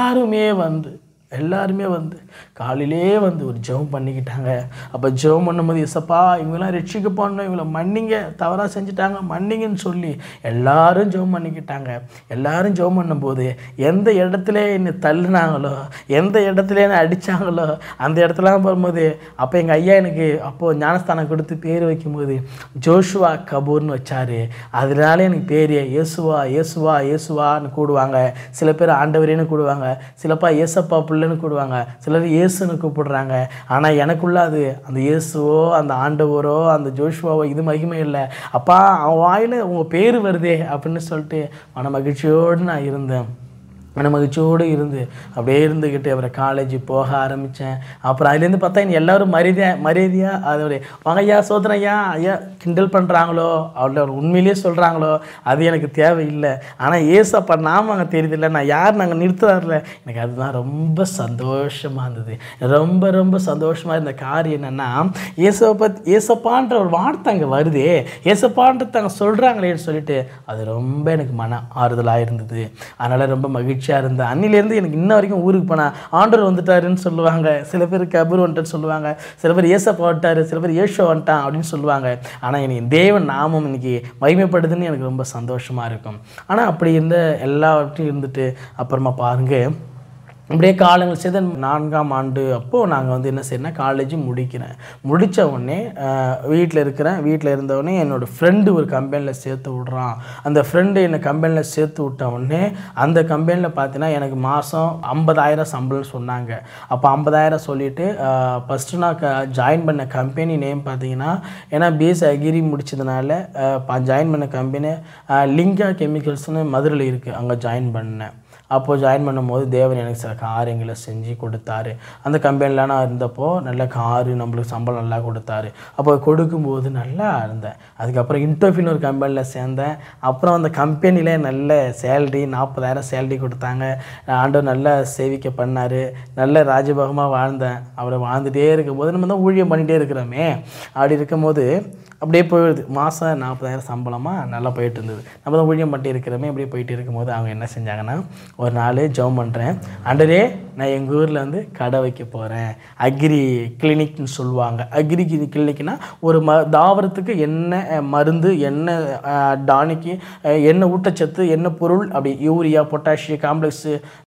எல்லாருமே வந்து எல்லாருமே வந்து காலையிலே வந்து ஒரு ஜெபம் பண்ணிக்கிட்டாங்க அப்போ ஜெபம் பண்ணும்போது எசப்பா இவங்கெல்லாம் ரட்சிக்க போனோம் இவங்கள மன்னிங்க தவறாக செஞ்சுட்டாங்க மன்னிங்கன்னு சொல்லி எல்லாரும் ஜெபம் பண்ணிக்கிட்டாங்க எல்லாரும் ஜெபம் பண்ணும்போது எந்த இடத்துல என்னை தள்ளுனாங்களோ எந்த இடத்துல என்னை அடித்தாங்களோ அந்த இடத்துலாம் போகும்போது அப்போ எங்கள் ஐயா எனக்கு அப்போது ஞானஸ்தானம் கொடுத்து பேர் வைக்கும்போது ஜோஷுவா கபூர்னு வச்சாரு அதனால எனக்கு பேர் இயேசுவா இயேசுவா இயேசுவான்னு கூடுவாங்க சில பேர் ஆண்டவரேன்னு கூடுவாங்க சிலப்பா ஏசப்பா பிள்ளைன்னு கூடுவாங்க சிலர் இயேசுன்னு கூப்பிடுறாங்க ஆனால் எனக்குள்ள அது அந்த இயேசுவோ அந்த ஆண்டவரோ அந்த ஜோஷுவாவோ இது மகிமை இல்லை அப்பா அவன் வாயில் உங்கள் பேர் வருதே அப்படின்னு சொல்லிட்டு மன மகிழ்ச்சியோடு நான் இருந்தேன் மன மகிழ்ச்சியோடு இருந்து அப்படியே இருந்துக்கிட்டு அப்புறம் காலேஜ் போக ஆரம்பித்தேன் அப்புறம் அதுலேருந்து பார்த்தா இனி எல்லாரும் மரியாதை மரியாதையாக அதோடைய வாங்க ஐயா சோதனை ஐயா ஐயா கிண்டல் பண்ணுறாங்களோ அவள உண்மையிலேயே சொல்கிறாங்களோ அது எனக்கு தேவையில்லை ஆனால் ஏசப்பா நாம அங்கே தெரியுதில்ல நான் யார் நாங்கள் நிறுத்துறாருல எனக்கு அதுதான் ரொம்ப சந்தோஷமாக இருந்தது ரொம்ப ரொம்ப சந்தோஷமாக இருந்த காரியம் என்னென்னா ஏசப்பா ஏசப்பான்ற ஒரு வார்த்தை அங்கே வருதே ஏசப்பான்றது அங்கே சொல்கிறாங்களேன்னு சொல்லிட்டு அது ரொம்ப எனக்கு மன ஆறுதலாக இருந்தது அதனால் ரொம்ப மகிழ்ச்சியாக இருந்தேன் அன்னிலேருந்து எனக்கு இன்ன வரைக்கும் ஊருக்கு போனால் ஆண்டவர் வந்துட்டாருன்னு சொல்லுவாங்க சில பேர் கபூர் வந்துட்டான்னு சொல்லுவாங்க சில பேர் ஏசப்பா வந்துட்டாரு சில பேர் ஏஷோ வந்துட்டான் அப்படின்னு சொல்லுவாங்க ஆனால் எனக்கு தேவன் நாமம் இன்னைக்கு மகிமைப்படுதுன்னு எனக்கு ரொம்ப சந்தோஷமாக இருக்கும் ஆனால் அப்படி இருந்த எல்லாவற்றையும் இருந்துட்டு அப்புறமா பாருங்கள் அப்படியே காலங்கள் செய்த நான்காம் ஆண்டு அப்போது நாங்கள் வந்து என்ன செய்யணும் காலேஜ் முடிக்கிறேன் முடித்த உடனே வீட்டில் இருக்கிறேன் வீட்டில் இருந்தவுடனே என்னோடய ஃப்ரெண்டு ஒரு கம்பெனியில் சேர்த்து விட்றான் அந்த ஃப்ரெண்டு என்னை கம்பெனியில் சேர்த்து விட்ட உடனே அந்த கம்பெனியில் பார்த்தீங்கன்னா எனக்கு மாதம் ஐம்பதாயிரம் சம்பளம் சொன்னாங்க அப்போ ஐம்பதாயிரம் சொல்லிவிட்டு ஃபஸ்ட்டு நான் க ஜாயின் பண்ண கம்பெனி நேம் பார்த்தீங்கன்னா ஏன்னா பிஎஸ் அகிரி முடிச்சதுனால ஜாயின் பண்ண கம்பெனி லிங்கா கெமிக்கல்ஸ்னு மதுரையில் இருக்குது அங்கே ஜாயின் பண்ணேன் அப்போது ஜாயின் பண்ணும்போது தேவன் எனக்கு சில காரியங்களை செஞ்சு கொடுத்தாரு அந்த கம்பெனியில் நான் இருந்தப்போ நல்ல காரு நம்மளுக்கு சம்பளம் நல்லா கொடுத்தாரு அப்போ கொடுக்கும்போது நல்லா இருந்தேன் அதுக்கப்புறம் இன்டர்வியூன்னு ஒரு கம்பெனியில் சேர்ந்தேன் அப்புறம் அந்த கம்பெனியில் நல்ல சேல்ரி நாற்பதாயிரம் சேல்ரி கொடுத்தாங்க ஆண்டவர் நல்லா சேவிக்க பண்ணார் நல்ல ராஜபகமாக வாழ்ந்தேன் அவரை வாழ்ந்துகிட்டே இருக்கும்போது நம்ம தான் ஊழியம் பண்ணிகிட்டே இருக்கிறோமே அப்படி இருக்கும்போது அப்படியே போயிடுது மாதம் நாற்பதாயிரம் சம்பளமாக நல்லா போயிட்டு இருந்தது நம்ம தான் ஊழியம் பண்ணிட்டு இருக்கிறோமே அப்படியே போயிட்டு இருக்கும்போது அவங்க என்ன செஞ்சாங்கன்னா ஒரு நாள் ஜெபம் பண்ணுறேன் ஆண்டரே நான் எங்கள் ஊரில் வந்து கடை வைக்க போகிறேன் அக்ரி கிளினிக்னு சொல்லுவாங்க அக்ரி கிளினிக்னா ஒரு ம தாவரத்துக்கு என்ன அஹ், மருந்து என்ன அஹ், டானிக்கு அஹ், என்ன ஊட்டச்சத்து என்ன பொருள் அப்படி யூரியா பொட்டாசியம் காம்ப்ளெக்ஸு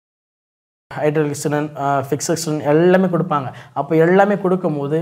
ஹைட்ரலிக்சனன் ஃபிக்ஸக்சன் எல்லாமே கொடுப்பாங்க அப்போ எல்லாமே கொடுக்கும்போது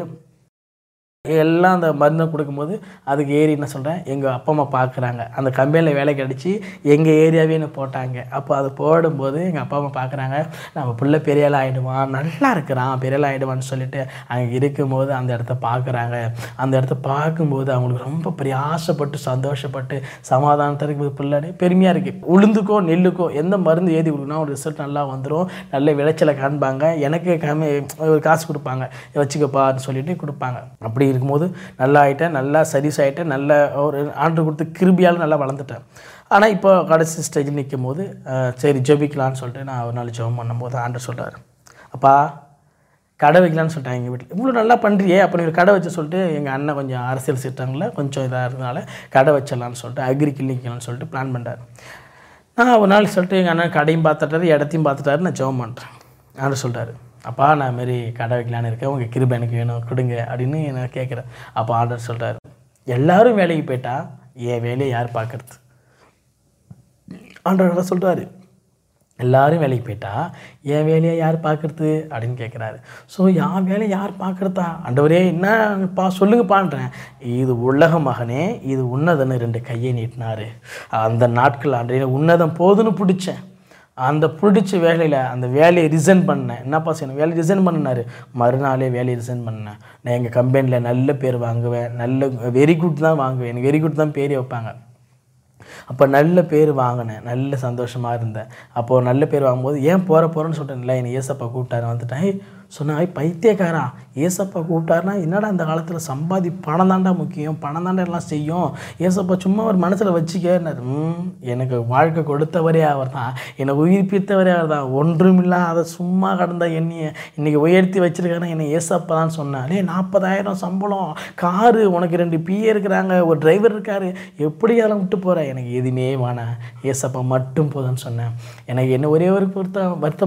எல்லாம் அந்த மருந்தை கொடுக்கும்போது அதுக்கு ஏறி என்ன சொல்கிறேன் எங்கள் அப்பா அம்மா பார்க்குறாங்க அந்த கம்பெனியில் வேலை கிடச்சி எங்கள் ஏரியாவே என்ன போட்டாங்க அப்போ அது போடும்போது எங்கள் அப்பா அம்மா பார்க்குறாங்க நம்ம பிள்ளை பெரிய ஆள் ஆகிடுவான் நல்லா இருக்கிறான் பெரிய ஆள் ஆகிடுவான்னு சொல்லிட்டு அங்கே இருக்கும்போது அந்த இடத்த பார்க்குறாங்க அந்த இடத்த பார்க்கும்போது அவங்களுக்கு ரொம்ப பிரயாசப்பட்டு சந்தோஷப்பட்டு சமாதானத்திற்கு பிள்ளை பெருமையாக இருக்குது உளுந்துக்கோ நெல்லுக்கோ எந்த மருந்து ஏதி கொடுக்கணும் ஒரு ரிசல்ட் நல்லா வந்துடும் நல்ல விளைச்சலை காண்பாங்க எனக்கு கம்மி ஒரு காசு கொடுப்பாங்க வச்சுக்கப்பான்னு சொல்லிட்டு கொடுப்பாங்க அப்படி இருக்கும்போது நல்லா ஆகிட்டேன் நல்லா சர்வீஸ் ஆகிட்டேன் நல்ல ஒரு ஆண்டு கொடுத்து கிருபியால் நல்லா வளர்ந்துட்டேன் ஆனால் இப்போ கடைசி ஸ்டேஜில் நிற்கும் போது அஹ், சரி ஜெபிக்கலான்னு சொல்லிட்டு நான் ஒரு நாள் ஜெபம் பண்ணும்போது ஆண்டர் சொல்கிறார் அப்பா கடை வைக்கலான்னு சொல்லிட்டாங்க எங்கள் வீட்டில் இவ்வளோ நல்லா பண்ணுறியே அப்போ நீங்கள் கடை வச்சு சொல்லிட்டு எங்கள் அண்ணன் கொஞ்சம் அரசியல் சீட்டாங்கள கொஞ்சம் இதாக இருந்தனால கடை வச்சிடலான்னு சொல்லிட்டு அக்ரி கிளினிக்கலான்னு சொல்லிட்டு பிளான் பண்ணுறாரு நான் ஒரு நாள் சொல்லிட்டு எங்கள் அண்ணன் கடையும் பார்த்துட்டாரு இடத்தையும் பார்த்துட்டாரு நான் ஜெபம் பண்ணுறேன் ஆண்டர் சொல்கிறாரு அப்பா நான் மாரி கடை வைக்கலான்னு இருக்கேன் உங்கள் கிருபை எனக்கு வேணும் கொடுங்க அப்படின்னு நான் கேட்குறேன் அப்போ ஆண்டர் சொல்கிறாரு எல்லாரும் வேலைக்கு போயிட்டா என் வேலையை யார் பார்க்கறது ஆண்டவர் சொல்கிறாரு எல்லாரும் வேலைக்கு போயிட்டா என் வேலையை யார் பார்க்கறது அப்படின்னு கேட்குறாரு ஸோ என் வேலையை யார் பார்க்கறதா ஆண்டவரே என்னப்பா சொல்லுங்கப்பான்றேன் இது உலக மகனே இது உன்னதன்னு ரெண்டு கையை நீட்டினாரு அந்த நாட்கள் ஆண்டே உன்னதம் போதுன்னு பிடிச்சேன் அந்த பிடிச்ச வேலையில் அந்த வேலையை ரிசைன் பண்ணேன் என்னப்பா செய்யணும் வேலையை ரிசைன் பண்ணினாரு மறுநாளே வேலையை ரிசைன் பண்ணேன் நான் எங்கள் கம்பெனியில் நல்ல பேர் வாங்குவேன் நல்ல வெரி குட் தான் வாங்குவேன் எனக்கு வெரி குட் தான் பேரே வைப்பாங்க அப்போ நல்ல பேர் வாங்கினேன் நல்ல சந்தோஷமாக இருந்தேன் அப்போது நல்ல பேர் வாங்கும்போது ஏன் போகிற போகிறேன்னு சொல்லிட்டேன்ல என்னை ஏசப்பா கூப்பிட்டாரு வந்துட்டேன் ஏய் சொன்னா "ஐய், பைத்தியக்காரா ஏசப்பா கூப்பிட்டாருன்னா என்னடா இந்த காலத்தில் சம்பாதி பணம் தாண்டா முக்கியம் பணம் தாண்டா எல்லாம் செய்யும் ஏசப்பா சும்மா ஒரு மனசில் வச்சுக்கன்னாரு ம் எனக்கு வாழ்க்கை கொடுத்தவரே அவர் தான் என்னை உயிர்ப்பித்தவரே அவர் தான் ஒன்றுமில்லா அதை சும்மா கடந்த என்னைய இன்னைக்கு உயர்த்தி வச்சிருக்காரு என்னை ஏசப்பா தான் சொன்னாலே நாற்பதாயிரம் சம்பளம் காரு உனக்கு ரெண்டு பிஏ இருக்கிறாங்க ஒரு டிரைவர் இருக்காரு எப்படி அதெல்லாம் விட்டு போகிற எனக்கு எதுவுமே வேணாம் ஏசப்பா மட்டும் போதும்னு சொன்னேன் எனக்கு என்ன ஒரே ஒரு பொருத்தம் வருத்தம்